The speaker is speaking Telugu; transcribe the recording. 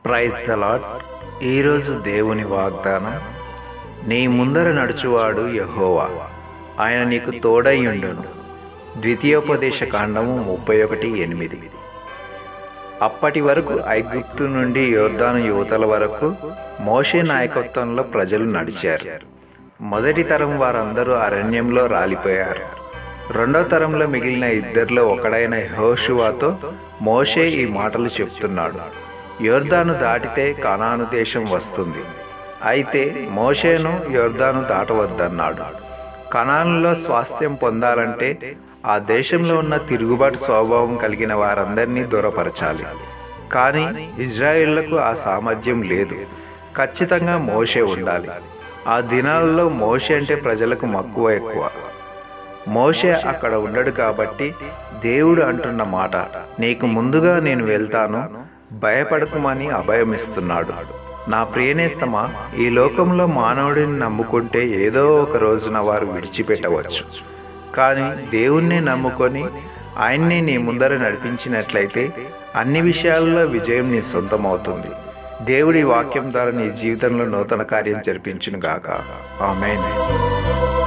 ప్రైజ్ ద లాడ్ ఈరోజు దేవుని వాగ్దానం నీ ముందర నడుచువాడు యహోవా ఆయన నీకు తోడయ్యుండును ద్వితీయోపదేశ కాండము ముప్పై ఒకటి ఎనిమిది అప్పటి వరకు ఐగుప్తు నుండి యోర్దాను యువతల వరకు మోషే నాయకత్వంలో ప్రజలు నడిచారు మొదటి తరం వారందరూ అరణ్యంలో రాలిపోయారు రెండో తరంలో మిగిలిన ఇద్దరిలో ఒకడైన హోషువాతో మోషే ఈ మాటలు చెప్తున్నాడు యోర్దాను దాటితే కనాను దేశం వస్తుంది అయితే మోషేను యోర్దాను దాటవద్దన్నాడు కనానులో స్వాస్థ్యం పొందాలంటే ఆ దేశంలో ఉన్న తిరుగుబాటు స్వభావం కలిగిన వారందరినీ దూరపరచాలి కానీ ఇజ్రాయిళ్లకు ఆ సామర్థ్యం లేదు ఖచ్చితంగా మోషే ఉండాలి ఆ దినాలలో మోషే అంటే ప్రజలకు మక్కువ ఎక్కువ మోషే అక్కడ ఉండడు కాబట్టి దేవుడు అంటున్న మాట నీకు ముందుగా నేను వెళ్తాను భయపడకుమని అభయమిస్తున్నాడు నా ప్రియనేస్తమా ఈ లోకంలో మానవుడిని నమ్ముకుంటే ఏదో ఒక రోజున వారు విడిచిపెట్టవచ్చు కానీ దేవుణ్ణి నమ్ముకొని ఆయన్ని నీ ముందర నడిపించినట్లయితే అన్ని విషయాల్లో విజయం నీ సొంతమవుతుంది దేవుడి వాక్యం ద్వారా నీ జీవితంలో నూతన కార్యం జరిపించునుగాక ఆమెన్